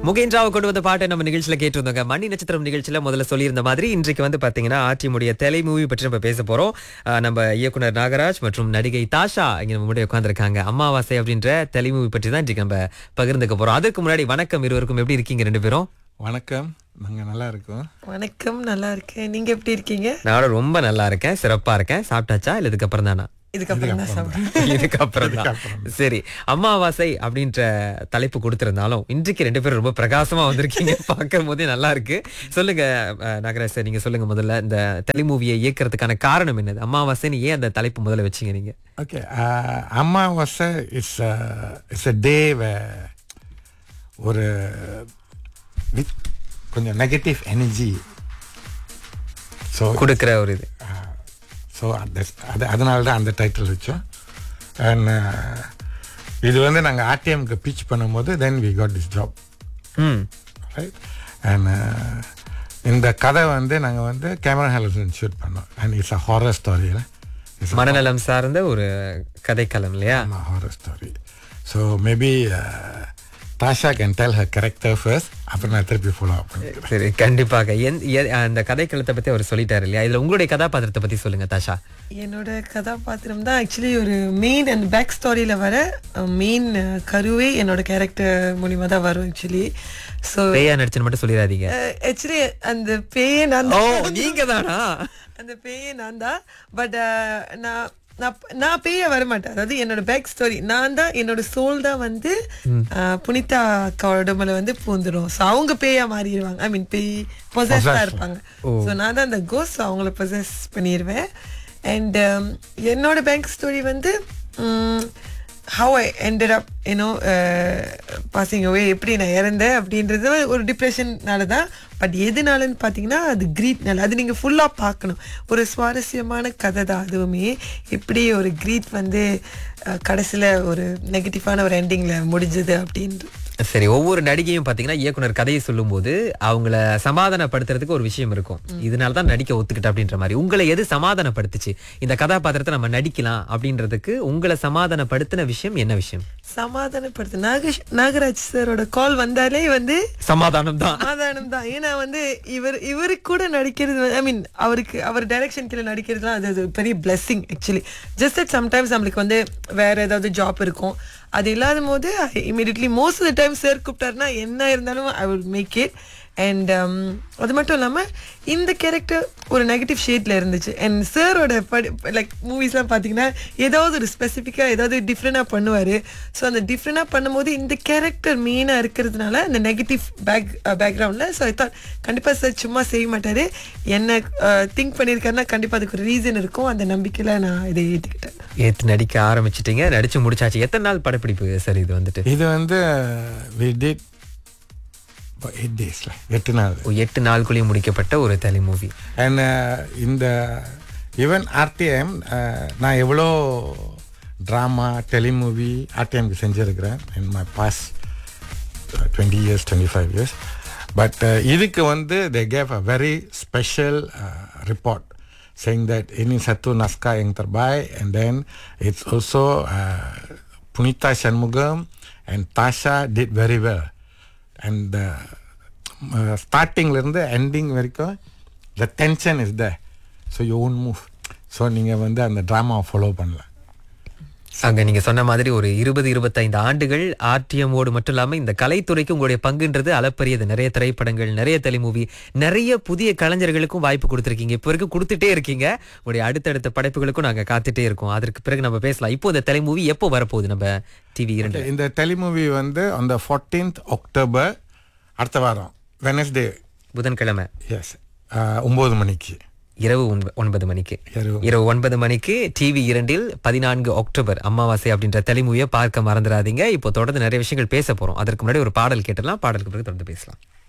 முகேந்திராவை கொண்டு வந்த பாட்டை நம்ம நிகழ்ச்சியில கேட்டிருந்தோங்க மணி நட்சத்திரம் நிகழ்ச்சியில முதல்ல சொல்லியிருந்த மாதிரி இன்றைக்கு வந்து பாத்தீங்கன்னா ஆர்டிமுடைய தெலை மூவி பற்றி நம்ம பேச போறோம் அஹ் நம்ம இயக்குனர் நாகராஜ் மற்றும் நடிகை தாஷா இங்க நம்ம முன்னாடி உட்காந்துருக்காங்க அமாவாசை அப்படின்ற தெலை மூவி பற்றி தான் இன்றைக்கு நம்ம பகிர்ந்துக்க போறோம் அதற்கு முன்னாடி வணக்கம் இருவருக்கும் எப்படி இருக்கீங்க ரெண்டு பேரும் வணக்கம் நாங்கள் நல்லா இருக்கோம் வணக்கம் நல்லா இருக்கேன் நீங்க எப்படி இருக்கீங்க நானும் ரொம்ப நல்லா இருக்கேன் சிறப்பா இருக்கேன் சாப்பிட்டாச்சா இல்ல இதுக்கப்புறம் தானா இதுக்கப்புறம் தான் சாப்பிடுறேன் இதுக்கப்புறம் தான் சரி அமாவாசை அப்படின்ற தலைப்பு கொடுத்திருந்தாலும் இன்றைக்கு ரெண்டு பேரும் ரொம்ப பிரகாசமா வந்திருக்கீங்க பார்க்கும் போதே நல்லா இருக்கு சொல்லுங்க அஹ், நாகராஜ் சார் நீங்க சொல்லுங்க முதல்ல இந்த தெளி மூவியை இயக்குறதுக்கான காரணம் என்னது அமாவாசைன்னு ஏன் அந்த தலைப்பு முதல்ல வச்சீங்க நீங்க ஓகே அமாவாசை இட்ஸ் இட்ஸ் அ டே ஒரு with கொஞ்சம் நெகட்டிவ் எனர்ஜி ஸோ கொடுக்கிற ஒரு இது ஸோ அந்த அது அதனால தான் அந்த டைட்டில் வச்சோம் அண்ட் இது வந்து நாங்கள் ஆர்டிஎம்க்கு பிச் பண்ணும்போது then we got this job hmm right and இந்த கதை வந்து நாங்கள் வந்து கேமரா ஹெலன் ஷூட் பண்ணோம் அண்ட் இட்ஸ் அ ஹாரர் ஸ்டோரியில் இட்ஸ் மனநலம் சார்ந்த ஒரு கதைக்களம் இல்லையா ஆமாம் horror story so maybe Tasha can tell her character first அப்புறம் நான் திருப்பி ஃபாலோ அப் பண்ணிக்கிறேன் சரி கண்டிப்பாக எந்த- எ- அந்த கதைக்களத்தை பத்தி அவர் சொல்லிட்டாரு இல்லையா இதுல உங்களுடைய கதாபாத்திரத்தை பத்தி சொல்லுங்க தாஷா என்னோட கதாபாத்திரம் தான் ஆக்சுவலி ஒரு மெயின் அண்ட் பேக் ஸ்டோரியில வர மெயின் கருவே என்னோட கேரக்டர் மூலியமா தான் வரும் ஆக்சுவலி ஸோ பேயா நடிச்சுன்னு மட்டும் சொல்லிடாதீங்க ஆக்சுவலி அந்த பேயே நான் ஓ தான் நீங்க தானா அந்த பேயே நான் தான் பட் நான் நான் நான் பேய வர மாட்டேன் அதாவது என்னோட பேக் ஸ்டோரி நான் தான் என்னோட சோல் தான் வந்து அஹ், புனிதா அக்கா உடம்புல வந்து பூந்துடும் ஸோ அவங்க பேயா மாறிடுவாங்க ஐ மீன் பேய் பொசஸ்ஸா இருப்பாங்க ஸோ நான் தான் அந்த கோஸ் அவங்கள பொசஸ் பண்ணிடுவேன் அண்ட் என்னோட பேங்க் ஸ்டோரி வந்து how I ended up you know passing away எப்படி நான் இறந்தேன் அப்படின்றது ஒரு டிப்ரெஷன்னால தான் பட் எதுனாலன்னு பார்த்தீங்கன்னா அது கிரீட்னால அது நீங்கள் ஃபுல்லாக பார்க்கணும் ஒரு சுவாரஸ்யமான கதை தான் அதுவுமே எப்படி ஒரு கிரீட் வந்து கடைசியில் ஒரு நெகட்டிவான ஒரு எண்டிங்கில் முடிஞ்சது அப்படின்றது சரி ஒவ்வொரு நடிகையும் பாத்தீங்கன்னா இயக்குனர் கதையை சொல்லும்போது அவங்கள சமாதானப்படுத்துறதுக்கு ஒரு விஷயம் இருக்கும் இதனால தான் நடிக்க ஒத்துக்கிட்ட அப்படின்ற மாதிரி உங்களை எது சமாதானப்படுத்துச்சு இந்த கதாபாத்திரத்தை நம்ம நடிக்கலாம் அப்படின்றதுக்கு உங்களை சமாதானப்படுத்தின விஷயம் என்ன விஷயம் சமாதானப்படுத்து நாகேஷ் நாகராஜ் சாரோட கால் வந்தாலே வந்து சமாதானம் தான் சமாதானம் தான் ஏன்னா வந்து இவர் இவருக்கு கூட நடிக்கிறது ஐ மீன் அவருக்கு அவர் டைரக்ஷன் கீழே நடிக்கிறதுலாம் அது அது பெரிய blessing actually just that sometimes நம்மளுக்கு வந்து வேற ஏதாவது ஜாப் இருக்கும் அது இல்லாத போது immediately most of the time sir கூப்பிட்டாருன்னா என்ன இருந்தாலும் I will make it and அது மட்டும் இல்லாமல் இந்த கேரக்டர் ஒரு நெகட்டிவ் ஷேட்ல இருந்துச்சு அண்ட் சாரோட படி லைக் மூவிஸ்லாம் பார்த்தீங்கன்னா ஏதாவது ஒரு ஸ்பெசிஃபிக்காக ஏதாவது டிஃப்ரெண்டாக பண்ணுவார் ஸோ அந்த டிஃப்ரெண்டாக பண்ணும்போது இந்த கேரக்டர் மெயினாக இருக்கிறதுனால அந்த நெகட்டிவ் பேக் பேக்ரவுண்டில் ஸோ ஐ தாட் கண்டிப்பாக சார் சும்மா செய்ய மாட்டார் என்ன திங்க் பண்ணியிருக்காருன்னா கண்டிப்பாக அதுக்கு ஒரு ரீசன் இருக்கும் அந்த நம்பிக்கையில் நான் இதை ஏற்றுக்கிட்டேன் ஏத்து நடிக்க ஆரம்பிச்சிட்டீங்க நடிச்சு முடிச்சாச்சு எத்தனை நாள் படப்பிடிப்பு சார் இது வந்துட்டு இது வந்து வி டிட் எயிட் டேஸில் எட்டு நாள் ஒரு எட்டு நாளுக்குள்ளேயே முடிக்கப்பட்ட ஒரு தனி மூவி அண்ட் இந்த ஈவன் ஆர்டிஎம் நான் எவ்வளோ ட்ராமா டெலிமூவி ஆர்டிஎம்க்கு செஞ்சுருக்கிறேன் in my past twenty years twenty five years but இதுக்கு வந்து they gave a very special report saying that ini satu naskah yang terbaik and then it's also uh, Punita Shanmugam and Tasha did very well and uh, uh, ஸ்டார்டிங்ல இருந்து ending வரைக்கும் the tension is there so you won't move so நீங்கள் வந்து அந்த ட்ராமாவை follow பண்ணல அங்க நீங்க சொன்ன மாதிரி ஒரு இருபது இருபத்தைந்து ஆண்டுகள் ஆர்டிஎம்மோடு மட்டும் இல்லாம இந்த கலைத்துறைக்கு உங்களுடைய பங்குன்றது அளப்பரியது நிறைய திரைப்படங்கள் நிறைய தெலிமூவி நிறைய புதிய கலைஞர்களுக்கும் வாய்ப்பு கொடுத்துருக்கீங்க இப்போ வரைக்கும் கொடுத்துட்டே இருக்கீங்க உங்களுடைய அடுத்தடுத்த படைப்புகளுக்கும் நாங்க காத்துட்டே இருக்கோம் அதற்கு பிறகு நம்ம பேசலாம் இப்போ இந்த தெலிமூவி எப்போ வரப்போகுது நம்ம டிவி இரண்டு இந்த டெலிமூவி வந்து அந்த ஃபோர்டீன்த் அக்டோபர் அடுத்த வாரம் வெனஸ்டே புதன்கிழமை எஸ் ஒம்பது மணிக்கு இரவு ஒன்ப- ஒன்பது மணிக்கு இரவு இரவு ஒன்பது மணிக்கு டிவி இரண்டில் பதினான்கு அக்டோபர் அமாவாசை அப்படின்ற தெலிமூவியை பார்க்க மறந்துடாதீங்க இப்போ தொடர்ந்து நிறைய விஷயங்கள் பேச போறோம் அதற்கு முன்னாடி ஒரு பாடல் கேட்டலாம் பாடலுக்கு பிறகு தொடர்ந்து பேசலாம்